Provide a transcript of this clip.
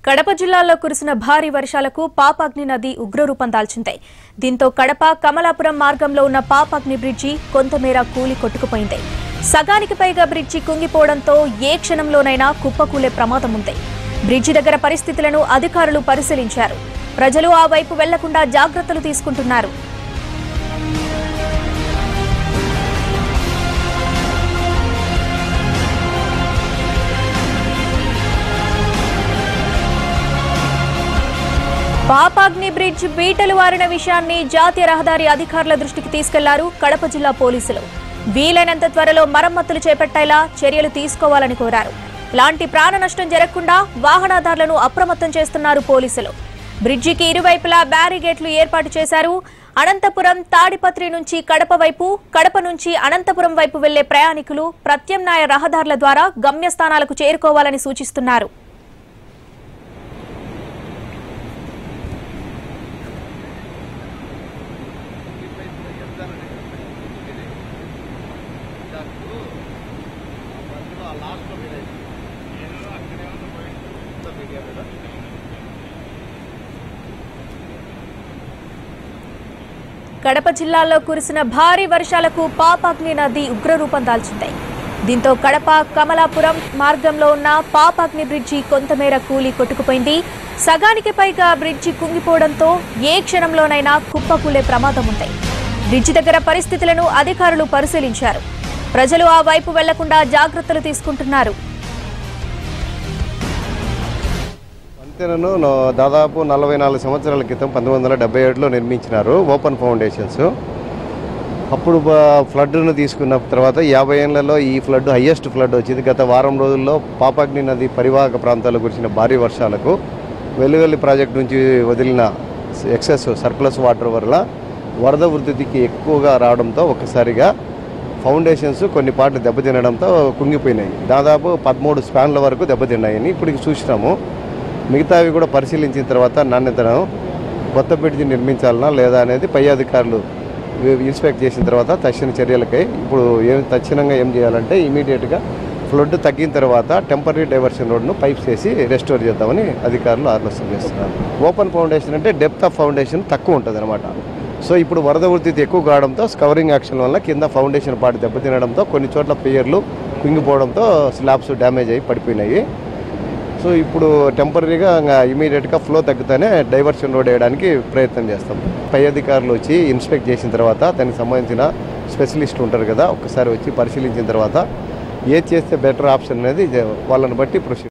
కడప జిల్లాలో కురిసిన భారీ వర్షాలకు పాపాగ్ని నది ఉగ్రరూపం దాల్చింది దీంతో కడప కమలాపురం మార్గంలో ఉన్న పాపాగ్ని బ్రిడ్జి కొంతమేర కూలి కొట్టుకుపోయింది సగానికి పైగా బ్రిడ్జి కుంగిపోవడంతో ఏ క్షణంలోనైనా కుప్పకూలే ప్రమాదం ఉంది బ్రిడ్జి దగ్గర పరిస్థితులను అధికారులు పరిశీలించారు ప్రజలు ఆ వైపు వెళ్లకుండా జాగ్రత్తలు తీసుకుంటున్నారు పాపాగ్ని బ్రిడ్జ్ బీటలు వారిన విషయాన్ని జాతీయ రహదారి అధికారుల దృష్టికి తీసుకెళ్లారు కడప జిల్లా పోలీసులు వీలైనంత త్వరలో మరమ్మతులు చేపట్టేలా చర్యలు తీసుకోవాలని కోరారు లాంటి ప్రాణ నష్టం జరగకుండా వాహనదారులను అప్రమత్తం చేస్తున్నారు పోలీసులు బ్రిడ్జికి ఇరువైపులా బ్యారిగేట్లు ఏర్పాటు చేశారు అనంతపురం తాడిపత్రి నుంచి కడప వైపు కడప నుంచి అనంతపురం వైపు వెళ్లే ప్రయాణికులు ప్రత్యామ్నాయ రహదారుల ద్వారా గమ్యస్థానాలకు చేరుకోవాలని సూచిస్తున్నారు కడప జిల్లాలో కురిసిన భారీ వర్షాలకు పాపాగ్ని నది ఉగ్రరూపం దాల్చింది దీంతో కడప కమలాపురం మార్గంలో ఉన్న పాపాగ్ని బ్రిడ్జి కొంతమేర కూలి కొట్టుకుపోయింది సగానికి పైగా బ్రిడ్జి కుంగిపోవడంతో ఏ క్షణంలోనైనా కుప్పకూలే ప్రమాదం ఉంది బ్రిడ్జి దగ్గర పరిస్థితులను అధికారులు పరిశీలించారు ప్రజలు ఆ వైపు వెళ్లకుండా జాగ్రత్తలు తీసుకుంటున్నారు వంతెనను నో- దాదాపు నలభై నాలుగు సంవత్సరాల క్రితం పంతొమ్మిది వందల డెబ్బై ఏడులో నిర్మించినారు ఓపెన్ ఫౌండేషన్స్ అప్పుడు బ- ఫ్లడ్ను తీసుకున్న తర్వాత యాభై ఏళ్లలో ఈ ఫ్లడ్ హయ్యెస్ట్ ఫ్లడ్ వచ్చింది గత వారం రోజుల్లో పాపాగ్ని నది పరివాహక ప్రాంతాల్లో కురిసిన భారీ వర్షాలకు వెల్లువెల్లి ప్రాజెక్టు నుంచి వదిలిన ఎక్సెస్ సర్ప్లస్ వాటర్ వల్ల వరద ఉధృతికి ఎక్కువగా రావడంతో ఒక్కసారిగా ఫౌండేషన్స్ కొన్ని పాటలు దెబ్బతినడంతో కుంగిపోయినాయి దాదాపు పదమూడు స్పాన్ల వరకు దెబ్బతిన్నాయని ఇప్పటికి చూసినాము మిగతావి కూడా పరిశీలించిన తర్వాత నాణ్యతను కొత్త బ్రిడ్జి నిర్మించాలనా లేదా అనేది పై అధికారులు వి- ఇన్స్పెక్ట్ చేసిన తర్వాత తక్షణ చర్యలకై ఇప్పుడు ఏం తక్షణంగా ఏం చేయాలంటే ఇమీడియట్గా ఫ్లడ్ తగ్గిన తర్వాత టెంపరీ డైవర్షన్ రోడ్ను పైప్స్ వేసి రెస్టోర్ చేద్దామని అధికారులు ఆలోచన చేస్తున్నారు ఓపెన్ ఫౌండేషన్ అంటే డెప్త్ ఆఫ్ ఫౌండేషన్ తక్కువ ఉంటుంది అనమాట సో ఇప్పుడు వరద ఉధృతి ఎక్కువ కావడంతో స్కవరింగ్ యాక్షన్ వల్ల కింద ఫౌండేషన్ పాటు దెబ్బతినడంతో కొన్ని చోట్ల పియర్లు కుంగిపోవడంతో స్లాబ్స్ డ్యామేజ్ అయ్యి పడిపోయినాయి సో ఇప్పుడు టెంపరీగా ఇంకా ఇమీడియట్గా ఫ్లో తగ్గితేనే డైవర్షన్ రోడ్ వేయడానికి ప్రయత్నం చేస్తాం పై అధికారులు వచ్చి ఇన్స్పెక్ట్ చేసిన తర్వాత దానికి సంబంధించిన స్పెషలిస్ట్ ఉంటారు కదా ఒక్కసారి వచ్చి పరిశీలించిన తర్వాత ఏది చేస్తే బెటర్ ఆప్షన్ అనేది వాళ్ళని బట్టి ప్రొసీడ్